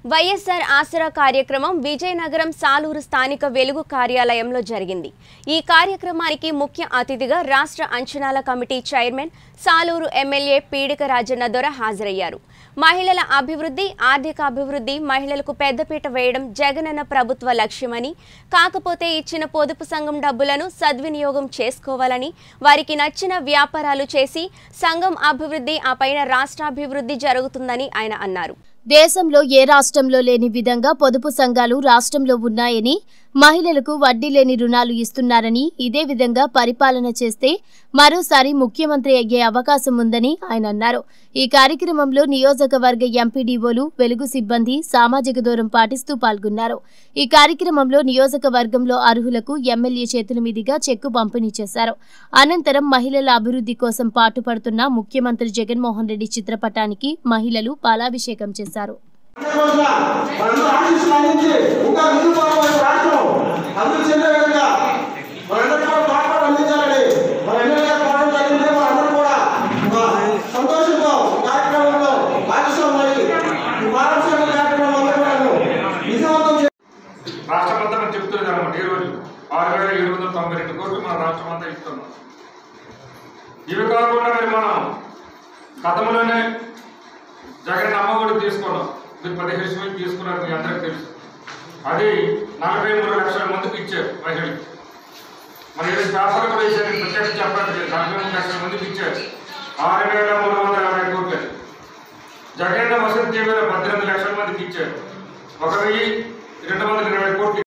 వైఎస్ఆర్ ఆసరా కార్యక్రమం విజయనగరం సాలూరు స్థానిక వెలుగు కార్యాలయంలో జరిగింది ఈ కార్యక్రమానికి ముఖ్య అతిథిగా రాష్ట్ర అంచనాల committee chairman Saluru MLA Peedika Rajanna Dora హాజరయ్యారు మహిళల అభివృద్ధి ఆర్థిక అభివృద్ధి మహిళలకు పెద్దపీట వేయడం జగనన్న ప్రభుత్వ లక్ష్యమని కాకపోతే ఇచ్చిన పొదుపు సంఘం డబ్బులను సద్వినియోగం చేసుకోవాలని వారికి నచ్చిన వ్యాపారాలు చేసి సంఘం అభివృద్ధి ఆ పైన రాష్ట్రాభివృద్ధి జరుగుతుందని ఆయన అన్నారు దేశంలో ఏ రాష్ట్రంలో లేని విధంగా పొదుపు సంఘాలు రాష్ట్రంలో ఉన్నాయని మహిళలకు వడ్డీ లేని రుణాలు ఇస్తున్నారని ఇదే విధంగా పరిపాలన చేస్తే మరోసారి ముఖ్యమంత్రి అయ్యే అవకాశం ఉందని ఆయన అన్నారు ఈ కార్యక్రమంలో నియోజకవర్గ ఎంపీడీఓలు వెలుగు సిబ్బంది సామాజిక దూరం పాటిస్తూ పాల్గొన్నారు ఈ కార్యక్రమంలో నియోజకవర్గంలో అర్హులకు ఎమ్మెల్యే చేతుల మీదుగా చెక్కు పంపిణీ చేశారు అనంతరం మహిళల అభివృద్ధి కోసం పాటుపడుతున్న ముఖ్యమంత్రి జగన్మోహన్ రెడ్డి చిత్రపటానికి మహిళలు పాలాభిషేకం చేశారు రోజున మనందరూ ఆశీస్సులు అందించి ఇంకా ముందుకు పోవాలి రాష్ట్రం అభివృద్ధి చెందే విధంగా మనందరూ కూడా తోడ్పాటు అందించాలని మన ఎమ్మెల్యే గారు కోరడం జరిగింది మనందరూ కూడా మా సంతోషంతో ఈ కార్యక్రమంలో భాగస్వామ్యం ఈ పారిశ్రామిక కార్యక్రమం అంతా కూడా విజయవంతం చే- రాష్ట్రం అంతా మనం చెప్తున్నది అనమాట ఈ రోజు ఆరు వేల ఏడు వందల తొంభై రెండు కోట్లు మన రాష్ట్రం అంతా ఇస్తున్నాం ఇవి కాకుండా మరి మనం గతంలోనే జగన్ అమ్మఒడి తీసుకున్నాం మీరు పదిహేను వేలు తీసుకున్నారు మీ అందరికీ తెలుసు అది నలభై మూడు లక్షల మందికి ఇచ్చారు మహిళలు మరి ఏదో పేపర్ కూడా ఇచ్చారు ప్రత్యక్ష చెప్పట్లేదు నలభై మూడు లక్షల మందికి ఇచ్చారు ఆరు వేల మూడు వందల యాభై కోట్లు జగన్ వసతి దీవెన పద్దెనిమిది లక్షల మందికి ఇచ్చారు ఒక వెయ్యి రెండు వందల ఇరవై కోట్లు